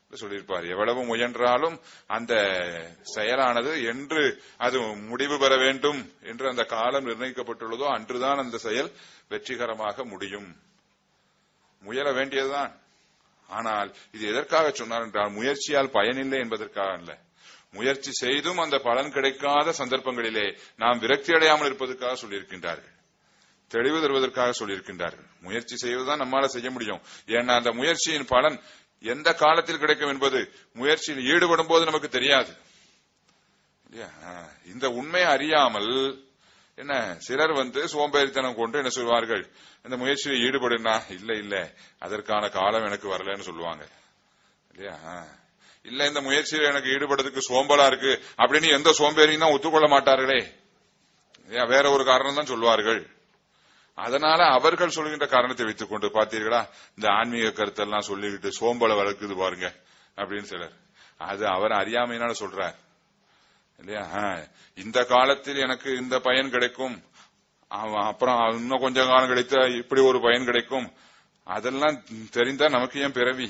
சொல்லியிருப்பார் எவ்வளவு முயன்றாலும் அந்த செயலானது என்று அது முடிவு பெற வேண்டும் என்று அந்த காலம் நிர்ணயிக்கப்பட்டுள்ளதோ அன்றுதான் அந்த செயல் வெற்றிகரமாக முடியும் முயல வேண்டியதுதான் ஆனால் இது எதற்காக சொன்னார் என்றால் முயற்சியால் பயனில்லை என்பதற்காக அல்ல முயற்சி செய்தும் அந்த பலன் கிடைக்காத சந்தர்ப்பங்களிலே நாம் விரக்தி அடையாமல் இருப்பதற்காக சொல்லியிருக்கின்றார்கள் தெளிவு தருவதற்காக சொல்லியிருக்கின்றார்கள் முயற்சி செய்வதுதான் நம்மால செய்ய முடியும் ஏன்னா அந்த முயற்சியின் பலன் எந்த காலத்தில் கிடைக்கும் என்பது முயற்சியில் ஈடுபடும் போது நமக்கு தெரியாது இல்லையா? ஆ, இந்த உண்மையை அறியாமல் என்ன சிலர் வந்து சோம்பேறித்தனம் கொண்டு என்ன சொல்வார்கள் இந்த முயற்சியில் ஈடுபடுனா இல்ல இல்ல அதற்கான காலம் எனக்கு வரலன்னு சொல்லுவாங்க இல்லையா ஆ. இல்ல இந்த முயற்சியில் எனக்கு ஈடுபடுறதுக்கு சோம்பலா இருக்கு அப்படின்னு எந்த சோம்பேறியும் தான் ஒத்துக்கொள்ள மாட்டார்களே இல்லையா? வேற ஒரு காரணம் தான் சொல்வார்கள் அதனால அவர்கள் சொல்கின்ற காரணத்தை வைத்துக் கொண்டு பார்த்தீர்களா இந்த ஆன்மீக கருத்தெல்லாம் சொல்லிக்கிட்டு சோம்பலை வளர்க்குது பாருங்க அப்படின்னு சிலர் அது அவர் அறியாமையினால சொல்றார் இல்லையா ஆ, இந்த காலத்தில் எனக்கு இந்த பயன் கிடைக்கும் அவ- அப்புறம் இன்னும் கொஞ்ச காலம் கிடைத்தா இப்படி ஒரு பயன் கிடைக்கும் அதெல்லாம் தெரிந்தா நமக்கு ஏன் பிறவி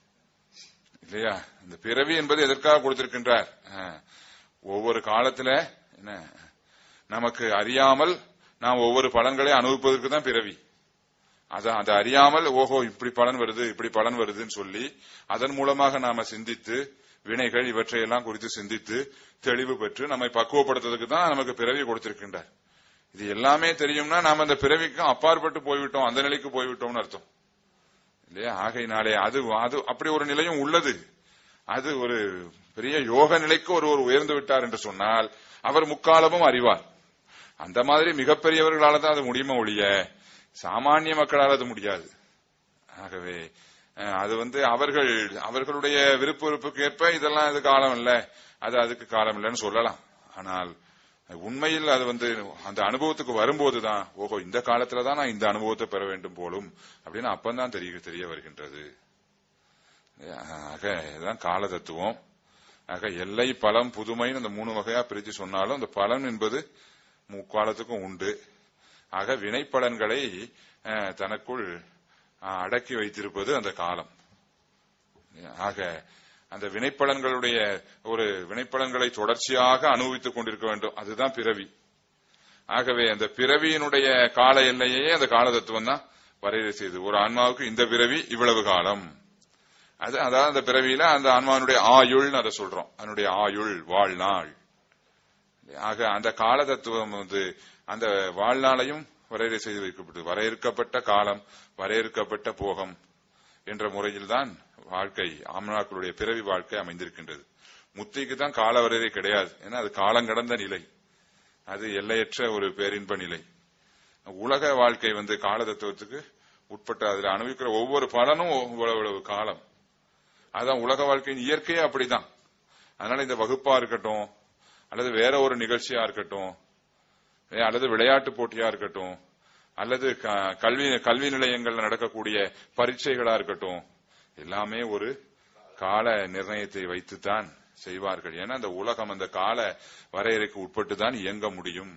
இல்லையா இந்த பிறவி என்பது எதற்காக கொடுத்திருக்கின்றார் ஆ, ஒவ்வொரு காலத்துல என்ன நமக்கு அறியாமல் நாம் ஒவ்வொரு பலன்களை அனுபவிப்பதற்கு தான் பிறவி அத அதை அறியாமல் ஓஹோ இப்படி பலன் வருது இப்படி பலன் வருதுன்னு சொல்லி அதன் மூலமாக நாம சிந்தித்து வினைகள் இவற்றையெல்லாம் குறித்து சிந்தித்து தெளிவு பெற்று நம்மை பக்குவப்படுத்துறதுக்கு தான் நமக்கு பிறவி கொடுத்திருக்கின்றார் இது எல்லாமே தெரியும்னா நாம அந்த பிறவிக்கும் அப்பாற்பட்டு போய்விட்டோம் அந்த நிலைக்கு போய்விட்டோம்னு அர்த்தம் இல்லையா ஆகையினாலே அது அது அப்படி ஒரு நிலையும் உள்ளது அது ஒரு பெரிய யோக நிலைக்கு ஒரு ஒரு உயர்ந்து விட்டார் என்று சொன்னால் அவர் முக்காலமும் அறிவார் அந்த மாதிரி மிகப்பெரியவர்களால தான் அது முடியுமா ஒழிய சாமானிய மக்களால் அது முடியாது ஆகவே அஹ், அது வந்து அவர்கள் அவர்களுடைய விருப்ப விருப்புக்கு ஏற்ப இதெல்லாம் இது காலம் இல்ல அது அதுக்கு காலம் இல்லைன்னு சொல்லலாம் ஆனால் உண்மையில் அது வந்து அந்த அனுபவத்துக்கு வரும்போதுதான் ஓஹோ இந்த காலத்துல தான் நான் இந்த அனுபவத்தை பெற வேண்டும் போலும் அப்படின்னு அப்பந்தான் தெரிய தெரிய வருகின்றது ஆக இதுதான் கால தத்துவம் ஆக எல்லை பலம் புதுமைன்னு அந்த மூணு வகையா பிரிச்சு சொன்னாலும் அந்த பலன் என்பது முக்காலத்துக்கும் உண்டு ஆக வினைப்பலன்களை அஹ், தனக்குள் அஹ், அடக்கி வைத்திருப்பது அந்த காலம் ஆக அந்த வினைப்பலன்களுடைய ஒரு வினைப்பலன்களை தொடர்ச்சியாக அனுபவித்துக் கொண்டிருக்க வேண்டும் அதுதான் பிறவி ஆகவே அந்த பிறவியினுடைய கால எல்லையே அந்த கால தத்துவம் தான் வரையறை செய்து ஒரு ஆன்மாவுக்கு இந்த பிறவி இவ்வளவு காலம் அது அதாவது அந்த பிறவியில அந்த ஆன்மாவினுடைய ஆயுள்னு அதை சொல்றோம் அதனுடைய ஆயுள் வாழ்நாள் ஆக அந்த கால தத்துவம் வந்து அந்த வாழ்நாளையும் வரையறை செய்து வைக்கப்பட்டது வரையறுக்கப்பட்ட காலம் வரையறுக்கப்பட்ட போகம் என்ற முறையில்தான் வாழ்க்கை ஆம்னாக்களுடைய பிறவி வாழ்க்கை அமைந்திருக்கின்றது முத்திக்கு தான் கால வரையறை கிடையாது ஏன்னா அது காலங்கடந்த நிலை அது எல்லையற்ற ஒரு பேரின்ப நிலை உலக வாழ்க்கை வந்து கால தத்துவத்துக்கு உட்பட்ட அதுல அனுபவிக்கிற ஒவ்வொரு பலனும் இவ்வளவு இவ்வளவு காலம் அதான் உலக வாழ்க்கையின் இயற்கையே அப்படிதான் அதனால இந்த வகுப்பா இருக்கட்டும் அல்லது வேற ஒரு நிகழ்ச்சியா இருக்கட்டும் ஏ, அல்லது விளையாட்டு போட்டியா இருக்கட்டும் அல்லது க- கல்வி கல்வி நிலையங்கள்ல நடக்கக்கூடிய பரீட்சைகளா இருக்கட்டும் எல்லாமே ஒரு கால நிர்ணயத்தை வைத்துத்தான் செய்வார்கள் ஏன்னா அந்த உலகம் அந்த கால வரையறைக்கு உட்பட்டு தான் இயங்க முடியும்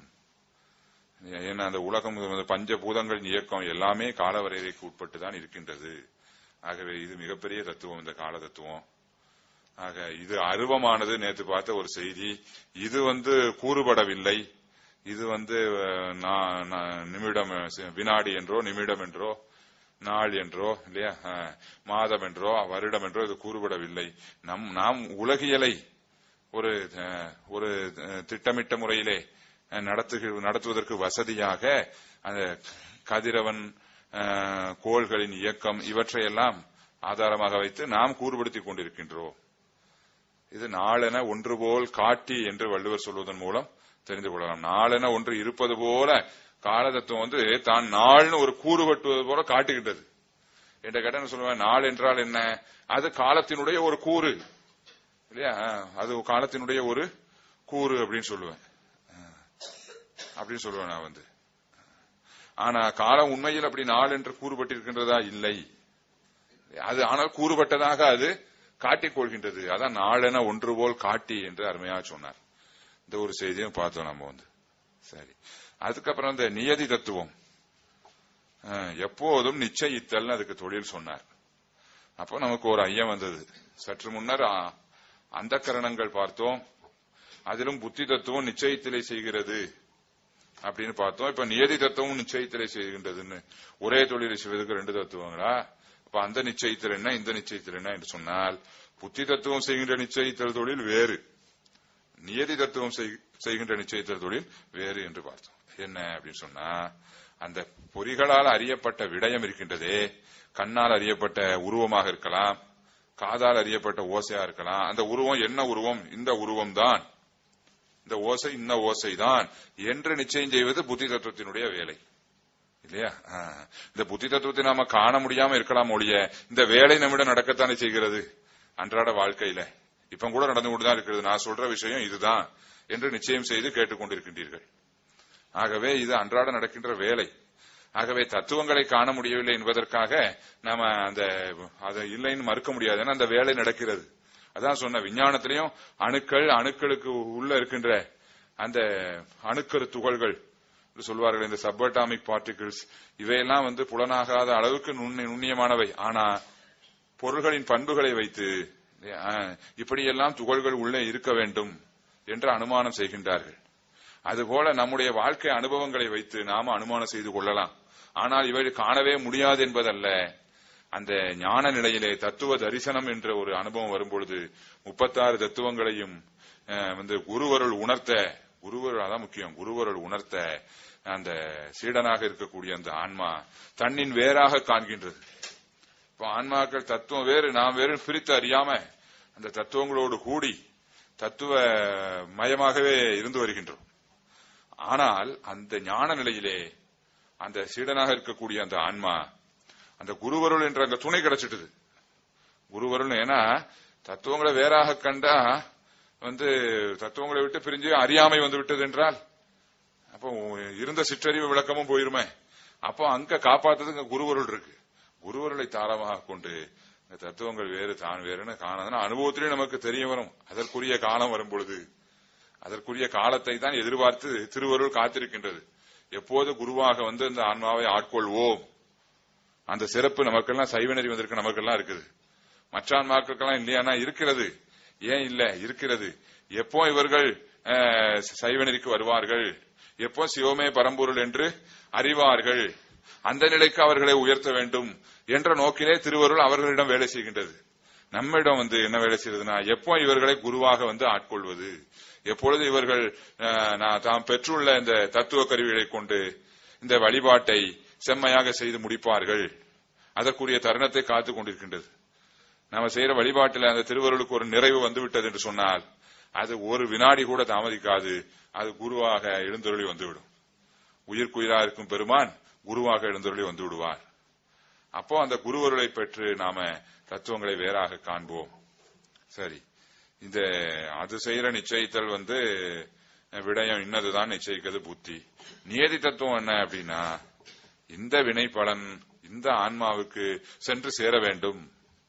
ஏன்னா அந்த உலகம் வந்து பஞ்சபூதங்களின் இயக்கம் எல்லாமே கால வரையறைக்கு உட்பட்டு தான் இருக்கின்றது ஆகவே இது மிகப்பெரிய தத்துவம் இந்த கால தத்துவம் ஆக இது அருவமானது நேற்று பார்த்த ஒரு செய்தி இது வந்து கூறுபடவில்லை இது வந்து அஹ், நா- நா- நிமிடம் அஹ், வினாடி என்றோ நிமிடம் என்றோ நாள் என்றோ இல்லையா அஹ், மாதம் என்றோ வருடம் என்றோ இது கூறுபடவில்லை நம் நாம் உலகியலை ஒரு அஹ், ஒரு அஹ், திட்டமிட்ட முறையிலே அஹ், நடத்துக நடத்துவதற்கு வசதியாக அந்த கதிரவன் அஹ், கோள்களின் இயக்கம் இவற்றையெல்லாம் ஆதாரமாக வைத்து நாம் கூறுபடுத்திக் கொண்டிருக்கின்றோம் இது நாளென ஒன்று போல் காட்டி என்று வள்ளுவர் சொல்வதன் மூலம் தெரிந்து கொள்ளலாம் நாளென ஒன்று இருப்பது போல கால தத்துவம் வந்து தான் நாள்னு ஒரு கூறு வெட்டுவது போல காட்டுகின்றது என்ற கேட்ட என்ன சொல்லுவேன் நாள் என்றால் என்ன அது காலத்தினுடைய ஒரு கூறு இல்லையா அது காலத்தினுடைய ஒரு கூறு அப்படின்னு சொல்லுவேன் அப்படின்னு சொல்லுவேன் நான் வந்து ஆனா காலம் உண்மையில் அப்படி நாள் என்று கூறுபட்டிருக்கின்றதா இல்லை அது ஆனால் கூறுபட்டதாக அது காட்டிக் கொள்கின்றது அதான் நாளென ஒன்று போல் காட்டி என்று அருமையாக சொன்னார் இந்த ஒரு செய்தியும் பார்த்தோம் நம்ம வந்து சரி அதுக்கப்புறம் இந்த நியதி தத்துவம் அஹ், எப்போதும் நிச்சயித்தல் அதுக்கு தொழில் சொன்னார் அப்போ நமக்கு ஒரு ஐயம் வந்தது சற்று முன்னர் அந்த கரணங்கள் பார்த்தோம் அதிலும் புத்தி தத்துவம் நிச்சயத்திலே செய்கிறது அப்படின்னு பார்த்தோம் இப்ப நியதி தத்துவம் நிச்சயத்திலே செய்கின்றதுன்னு ஒரே தொழிலை செய்வதற்கு ரெண்டு தத்துவங்களா அப்ப அந்த நிச்சயத்தில் என்ன இந்த நிச்சயத்தில் என்ன என்று சொன்னால் புத்தி தத்துவம் செய்கின்ற நிச்சயித்தல் தொழில் வேறு நியதி தத்துவம் செய்- செய்கின்ற நிச்சயித்தல் தொழில் வேறு என்று பார்த்தோம் என்ன அப்படின்னு சொன்னா அந்த பொறிகளால் அறியப்பட்ட விடயம் இருக்கின்றதே கண்ணால் அறியப்பட்ட உருவமாக இருக்கலாம் காதால் அறியப்பட்ட ஓசையா இருக்கலாம் அந்த உருவம் என்ன உருவம் இந்த உருவம் தான் இந்த ஓசை இந்த ஓசை தான் என்று நிச்சயம் செய்வது புத்தி தத்துவத்தினுடைய வேலை இல்லையா ஆ. இந்த புத்தி தத்துவத்தை நாம காண முடியாம இருக்கலாம் ஒழிய இந்த வேலை நம்மிடம் நடக்கத்தானே செய்கிறது அன்றாட வாழ்க்கையில இப்ப கூட நடந்து கொண்டுதான் இருக்கிறது நான் சொல்ற விஷயம் இதுதான் என்று நிச்சயம் செய்து கேட்டுக்கொண்டிருக்கின்றீர்கள் ஆகவே இது அன்றாட நடக்கின்ற வேலை ஆகவே தத்துவங்களை காண முடியவில்லை என்பதற்காக நாம அந்த அதை இல்லைன்னு மறுக்க முடியாது ஏன்னா அந்த வேலை நடக்கிறது அதான் சொன்ன விஞ்ஞானத்திலையும் அணுக்கள் அணுக்களுக்கு உள்ள இருக்கின்ற அந்த அணுக்கரு துகள்கள் என்று சொல்வார்கள் இந்த சப்பட்டாமிக் பார்ட்டிகிள்ஸ் இவையெல்லாம் வந்து புலனாகாத அளவுக்கு நுண்ணி- நுண்ணியமானவை ஆனா பொருள்களின் பண்புகளை வைத்து அஹ், இப்படியெல்லாம் துகள்கள் உள்ளே இருக்க வேண்டும் என்று அனுமானம் செய்கின்றார்கள் அதுபோல நம்முடைய வாழ்க்கை அனுபவங்களை வைத்து நாம அனுமானம் செய்து கொள்ளலாம் ஆனால் இவை காணவே முடியாது என்பதல்ல அந்த ஞான நிலையிலே தத்துவ தரிசனம் என்ற ஒரு அனுபவம் வரும்பொழுது முப்பத்தாறு தத்துவங்களையும் அஹ், வந்து குருவருள் உணர்த்த குருவருள் அதான் முக்கியம் குருவருள் உணர்த்த அந்த சீடனாக இருக்கக்கூடிய அந்த ஆன்மா தன்னின் வேறாக காண்கின்றது இப்போ ஆன்மாக்கள் தத்துவம் வேறு நாம் வேறு பிரித்து அறியாம அந்த தத்துவங்களோடு கூடி தத்துவ மயமாகவே இருந்து வருகின்றோம் ஆனால் அந்த ஞான நிலையிலே அந்த சீடனாக இருக்கக்கூடிய அந்த ஆன்மா அந்த குருவருள் என்ற அந்த துணை கிடைச்சிட்டுது குருவருள் ஏன்னா தத்துவங்களை வேறாக கண்டா வந்து தத்துவங்களை விட்டு பிரிஞ்சு அறியாமை வந்து விட்டது என்றால் அப்போ இருந்த சிற்றறிவு விளக்கமும் போயிருமே அப்போ அங்க காப்பாத்துறது இங்க குருவருள் இருக்கு குருவருளை தாரமாக கொண்டு இந்த தத்துவங்கள் வேறு தான் வேறுன்னு காணதுன்னா அனுபவத்திலே நமக்கு தெரிய வரும் அதற்குரிய காலம் வரும் பொழுது அதற்குரிய காலத்தை தான் எதிர்பார்த்து திருவருள் காத்திருக்கின்றது எப்போது குருவாக வந்து இந்த ஆன்மாவை ஆட்கொள்வோம் அந்த சிறப்பு நமக்கெல்லாம் சைவநெறி வந்திருக்கு நமக்கெல்லாம் இருக்குது மற்ற ஆன்மாக்களுக்கெல்லாம் இல்லையானா இருக்கிறது ஏன் இல்ல இருக்கிறது எப்போ இவர்கள் அஹ், சைவநெறிக்கு வருவார்கள் எப்போ சிவமே பரம்பொருள் என்று அறிவார்கள் அந்த நிலைக்கு அவர்களை உயர்த்த வேண்டும் என்ற நோக்கிலே திருவருள் அவர்களிடம் வேலை செய்கின்றது நம்மிடம் வந்து என்ன வேலை செய்யறதுன்னா எப்போ இவர்களை குருவாக வந்து ஆட்கொள்வது எப்பொழுது இவர்கள் அஹ், நான் தாம் பெற்றுள்ள இந்த தத்துவ கருவிகளை கொண்டு இந்த வழிபாட்டை செம்மையாக செய்து முடிப்பார்கள் அதற்குரிய தருணத்தை காத்துக் கொண்டிருக்கின்றது நாம செய்யற வழிபாட்டில் அந்த திருவருளுக்கு ஒரு நிறைவு வந்து விட்டது என்று சொன்னால் அது ஒரு வினாடி கூட தாமதிக்காது அது குருவாக எழுந்தருளி வந்துவிடும் உயிர்க்குயிரா இருக்கும் பெருமான் குருவாக எழுந்தருளி வந்து விடுவார் அப்போ அந்த குருவருளை பெற்று நாம தத்துவங்களை வேறாக காண்போம் சரி இந்த அது செய்யற நிச்சயித்தல் வந்து விடயம் இன்னதுதான் நிச்சயிக்கிறது புத்தி நியதி தத்துவம் என்ன அப்படின்னா இந்த வினை பலன் இந்த ஆன்மாவுக்கு சென்று சேர வேண்டும்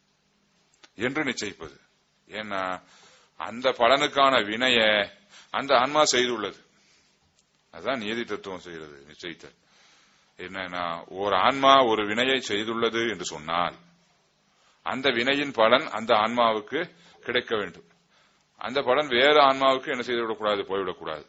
என்று நிச்சயிப்பது ஏன்னா அந்த பலனுக்கான வினைய அந்த ஆன்மா செய்துள்ளது அதுதான் நீதி தத்துவம் செய்கிறது நிச்சயித்தல் என்னன்னா ஒரு ஆன்மா ஒரு வினையை செய்துள்ளது என்று சொன்னால் அந்த வினையின் பலன் அந்த ஆன்மாவுக்கு கிடைக்க வேண்டும் அந்த பலன் வேறு ஆன்மாவுக்கு என்ன செய்துவிடக்கூடாது போய்விடக்கூடாது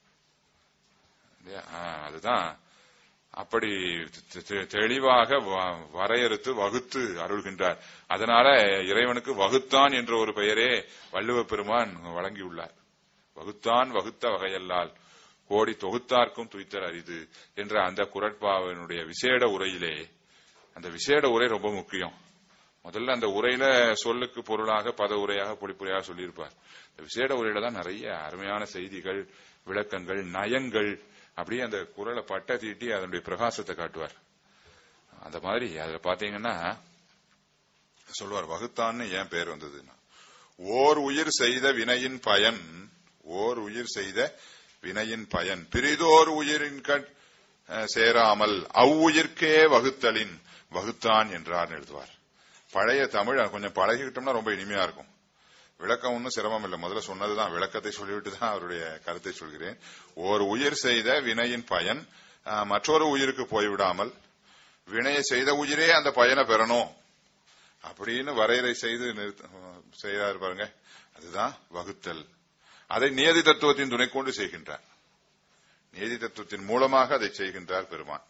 இல்லையா? ஆ, அதுதான் அப்படி தெ- தெ- தெளிவாக வ- வரையறுத்து வகுத்து அருள்கின்றார் அதனால இறைவனுக்கு வகுத்தான் என்ற ஒரு பெயரே வள்ளுவ பெருமான் வழங்கியுள்ளார் வகுத்தான் வகுத்த வகையல்லால் கோடி தொகுத்தார்க்கும் துய்த்தல் அரிது என்ற அந்த குரட்பாவினுடைய விசேட உரையிலே அந்த விசேட உரை ரொம்ப முக்கியம் முதல்ல அந்த உரையில சொல்லுக்கு பொருளாக பத உரையாக பொழிப்புரையாக சொல்லியிருப்பார் இந்த விசேட உரையில தான் நிறைய அருமையான செய்திகள் விளக்கங்கள் நயங்கள் அப்படியே அந்த குரலை பட்ட தீட்டி அதனுடைய பிரகாசத்தை காட்டுவார் அந்த மாதிரி அதுல பாத்தீங்கன்னா சொல்லுவார் வகுத்தான்னு ஏன் பேர் வந்ததுன்னா ஓர் உயிர் செய்த வினையின் பயன் ஓர் உயிர் செய்த வினையின் பயன் பிரிதோர் உயிரின் கண் அஹ், சேராமல் அவ்வுயிர்க்கே வகுத்தலின் வகுத்தான் என்றார் எழுதுவார் பழைய தமிழ் அது கொஞ்சம் பழகிக்கிட்டோம்னா ரொம்ப இனிமையா இருக்கும் விளக்கம் ஒன்றும் சிரமம் இல்லை முதல்ல சொன்னதுதான் விளக்கத்தை சொல்லிவிட்டு தான் அவருடைய கருத்தை சொல்கிறேன் ஓர் உயிர் செய்த வினையின் பயன் அஹ், மற்றொரு உயிருக்கு போய்விடாமல் வினையை செய்த உயிரே அந்த பயனை பெறணும் அப்படின்னு வரையறை செய்து நிறுத்த- செய்கிறார் பாருங்க அதுதான் வகுத்தல் அதை நியதி தத்துவத்தின் துணை கொண்டு செய்கின்றார் நியதி தத்துவத்தின் மூலமாக அதை செய்கின்றார் பெருமான்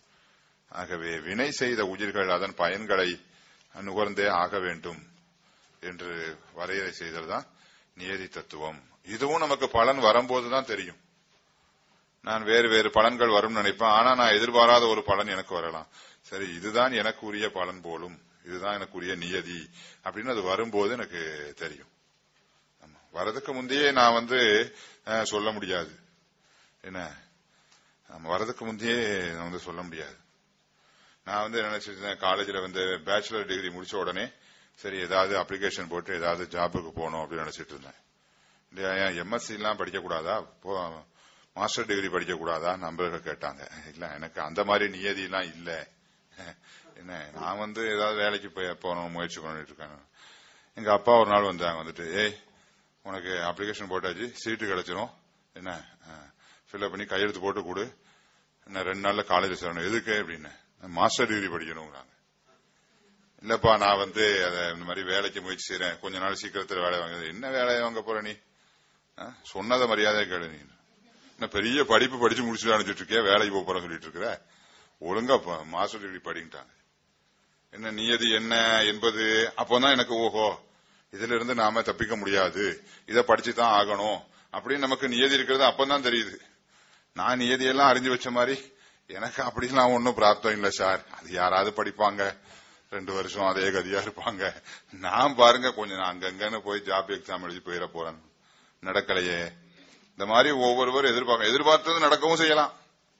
ஆகவே வினை செய்த உயிர்கள் அதன் பயன்களை நுகர்ந்தே ஆக வேண்டும் என்று வரையறை செய்ததுதான் நியதி தத்துவம் இதுவும் நமக்கு பலன் வரும்போதுதான் தெரியும் நான் வேறு வேறு பலன்கள் வரும்னு நினைப்பேன் ஆனா நான் எதிர்பாராத ஒரு பலன் எனக்கு வரலாம் சரி இதுதான் எனக்கு உரிய பலன் போலும் இதுதான் எனக்கு உரிய நியதி அப்படின்னு அது வரும்போது எனக்கு தெரியும் ஆமா. வரதுக்கு முந்தையே நான் வந்து அஹ், சொல்ல முடியாது என்ன ஆமா, வரதுக்கு முந்தையே நான் வந்து சொல்ல முடியாது நான் வந்து நினைச்சிட்டு இருந்தேன் காலேஜில் வந்து பேச்சுலர் டிகிரி முடிச்ச உடனே சரி ஏதாவது அப்ளிகேஷன் போட்டு ஏதாவது ஜாபுக்கு போகணும் அப்படின்னு நினைச்சிட்டு இருந்தேன் இல்லையா எம்எஸ்சி எல்லாம் படிக்க கூடாதா போ- மாஸ்டர் டிகிரி படிக்க கூடாதா நண்பர்கள் கேட்டாங்க இல்ல எனக்கு அந்த மாதிரி நியதி எல்லாம் இல்ல என்ன நான் வந்து ஏதாவது வேலைக்கு போய் போகணும் முயற்சி பண்ணிட்டு இருக்கேன் எங்க அப்பா ஒரு நாள் வந்தாங்க வந்துட்டு ஏய் உனக்கு அப்ளிகேஷன் போட்டாச்சு சீட்டு கிடைச்சிரும் என்ன ஃபில்அப் பண்ணி கையெழுத்து போட்டு கொடு என்ன ரெண்டு நாள்ல காலேஜ் சேரணும் எதுக்கு அப்படின்னு நான் மாஸ்டர் டிகிரி படிக்கணுங்கிறாங்க இல்லப்பா நான் வந்து அதை இந்த மாதிரி வேலைக்கு முயற்சி செய்றேன் கொஞ்ச நாள் சீக்கிரத்துல வேலை வாங்குது என்ன வேலையை வாங்க போற நீ ஆ? சொன்னதை மரியாதை கேளு நீ என்ன பெரிய படிப்பு படிச்சு முடிச்சுட்டு அனுப்பிச்சிட்டு இருக்கியா வேலைக்கு போக போறேன்னு சொல்லிட்டு இருக்கிற ஒழுங்கா ப- மாஸ்டர் டிகிரி படிங்கிட்டாங்க என்ன நியதி என்ன என்பது அப்பதான் எனக்கு ஓஹோ இதுல இருந்து நாம தப்பிக்க முடியாது இதை படிச்சு தான் ஆகணும் அப்படின்னு நமக்கு நியதி இருக்கிறது அப்பதான் தெரியுது நான் நியதியெல்லாம் அறிஞ்சு வச்ச மாதிரி எனக்கு அப்படிலாம் ஒன்னும் பிராப்தம் இல்ல சார் அது யாராவது படிப்பாங்க ரெண்டு வருஷம் அதே கதியா இருப்பாங்க நான் பாருங்க கொஞ்சம் நான் அங்கங்கன்னு போய் ஜாப் எக்ஸாம் எழுதி போயிட போறேன் நடக்கலையே இந்த மாதிரி ஒவ்வொருவரும் எதிர்பார்க்க எதிர்பார்த்தது நடக்கவும் செய்யலாம்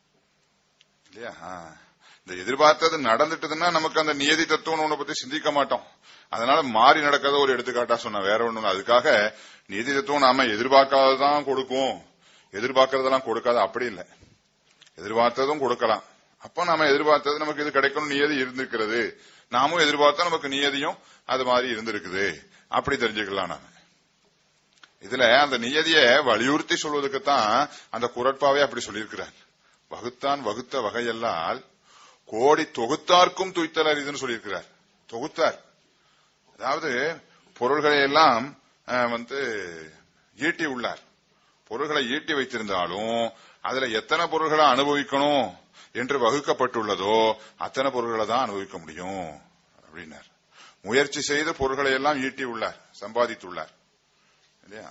இல்லையா ஆ. இந்த எதிர்பார்த்தது நடந்துட்டதுன்னா நமக்கு அந்த நியதி தத்துவம் ஒண்ணு பத்தி சிந்திக்க மாட்டோம் அதனால மாறி நடக்கிறத ஒரு எடுத்துக்காட்டா சொன்ன வேற ஒண்ணு இல்ல. அதுக்காக நியதி தத்துவம் நாம எதிர்பார்க்காததான் கொடுக்கும் எதிர்பார்க்கறதெல்லாம் கொடுக்காது அப்படி இல்லை எதிர்பார்த்ததும் கொடுக்கலாம் அப்ப நாம எதிர்பார்த்தது நமக்கு இது கிடைக்கணும் நியதி இருந்திருக்கிறது நாமும் எதிர்பார்த்தா நமக்கு நியதியும் அது மாதிரி இருந்திருக்குது அப்படி தெரிஞ்சுக்கலாம் நாம இதுல அந்த நியதியை வலியுறுத்தி சொல்வதற்குத்தான் அந்த குரட்பாவே அப்படி சொல்லியிருக்கிறார் வகுத்தான் வகுத்த வகையல்லால் கோடி தொகுத்தார்க்கும் துய்த்தல் அரிதுன்னு சொல்லியிருக்கிறார் தொகுத்தார் அதாவது பொருள்களை எல்லாம் அஹ், வந்து ஈட்டி உள்ளார் பொருள்களை ஈட்டி வைத்திருந்தாலும் அதுல எத்தனை பொருள்களை அனுபவிக்கணும் என்று வகுக்கப்பட்டுள்ளதோ அத்தனை பொருள்களை தான் அனுபவிக்க முடியும் அப்படின்னார் முயற்சி செய்து பொருள்களை எல்லாம் ஈட்டி உள்ளார் சம்பாதித்துள்ளார் இல்லையா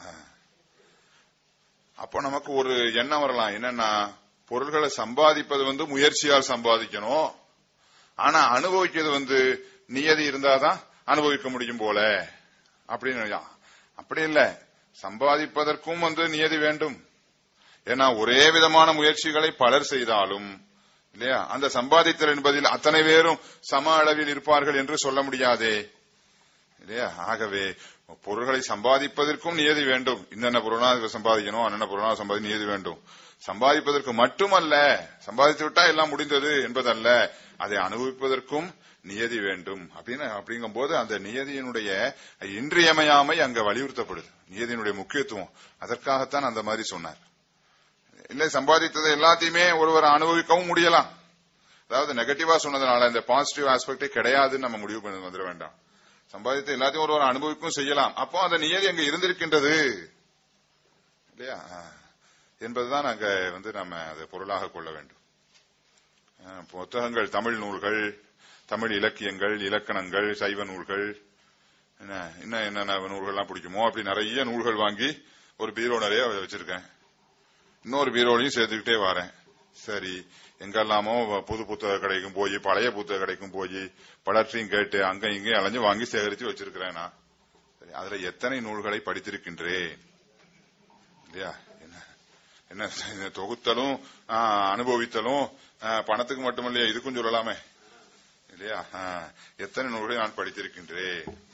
அப்போ நமக்கு ஒரு எண்ணம் வரலாம் என்னன்னா பொருள்களை சம்பாதிப்பது வந்து முயற்சியால் சம்பாதிக்கணும் ஆனா அனுபவிக்கிறது வந்து நியதி இருந்தாதான் அனுபவிக்க முடியும் போல அப்படின்னு நினைக்கலாம். அப்படி இல்ல சம்பாதிப்பதற்கும் வந்து நியதி வேண்டும் ஏன்னா ஒரே விதமான முயற்சிகளை பலர் செய்தாலும் இல்லையா அந்த சம்பாதித்தல் என்பதில் அத்தனை பேரும் சம அளவில் இருப்பார்கள் என்று சொல்ல முடியாதே இல்லையா ஆகவே பொருள்களை சம்பாதிப்பதற்கும் நியதி வேண்டும் இன்னென்ன பொருளா இதை சம்பாதிக்கணும் அன்னென்ன பொருளா சம்பாதி நியதி வேண்டும் சம்பாதிப்பதற்கு மட்டுமல்ல சம்பாதித்து விட்டா எல்லாம் முடிந்தது என்பதல்ல அதை அனுபவிப்பதற்கும் நியதி வேண்டும் அப்படின்னு அப்படிங்கும்போது அந்த நியதியினுடைய இன்றியமையாமை அங்க வலியுறுத்தப்படுது நியதியினுடைய முக்கியத்துவம் அதற்காகத்தான் அந்த மாதிரி சொன்னார் இல்ல சம்பாதித்ததை எல்லாத்தையுமே ஒருவர் அனுபவிக்கவும் முடியலாம் அதாவது நெகட்டிவா சொன்னதுனால இந்த பாசிட்டிவ் ஆஸ்பெக்டே கிடையாதுன்னு நம்ம முடிவு பண்ணி வந்துட வேண்டாம் சம்பாதித்த எல்லாத்தையும் ஒருவர் அனுபவிக்கவும் செய்யலாம் அப்போ அந்த நியதி அங்க இருந்திருக்கின்றது இல்லையா ஆ. என்பதுதான் அங்க வந்து நம்ம அதை பொருளாக கொள்ள வேண்டும் ஆ, புத்தகங்கள் தமிழ் நூல்கள் தமிழ் இலக்கியங்கள் இலக்கணங்கள் சைவ நூல்கள் என்ன இன்னும் என்னென்ன நூல்கள்லாம் பிடிக்குமோ அப்படி நிறைய நூல்கள் வாங்கி ஒரு பீரோ நிறைய வச்சிருக்கேன் இன்னொரு பீரோலையும் சேர்த்துக்கிட்டே வரேன் சரி எங்கெல்லாமோ புது புத்தக கடைக்கும் போய் பழைய புத்தக கடைக்கும் போய் பலற்றையும் கேட்டு அங்க இங்கேயும் அலைஞ்சு வாங்கி சேகரித்து வச்சிருக்கிறேன் நான் சரி, அதுல எத்தனை நூல்களை படித்திருக்கின்றேன் இல்லையா என்ன என்ன இந்த தொகுத்தலும் ஆ, அனுபவித்தலும் ஆ, பணத்துக்கு மட்டுமல்லையா இதுக்கும் சொல்லலாமே இல்லையா ஆ, எத்தனை நூல்களை நான் படித்திருக்கின்றேன்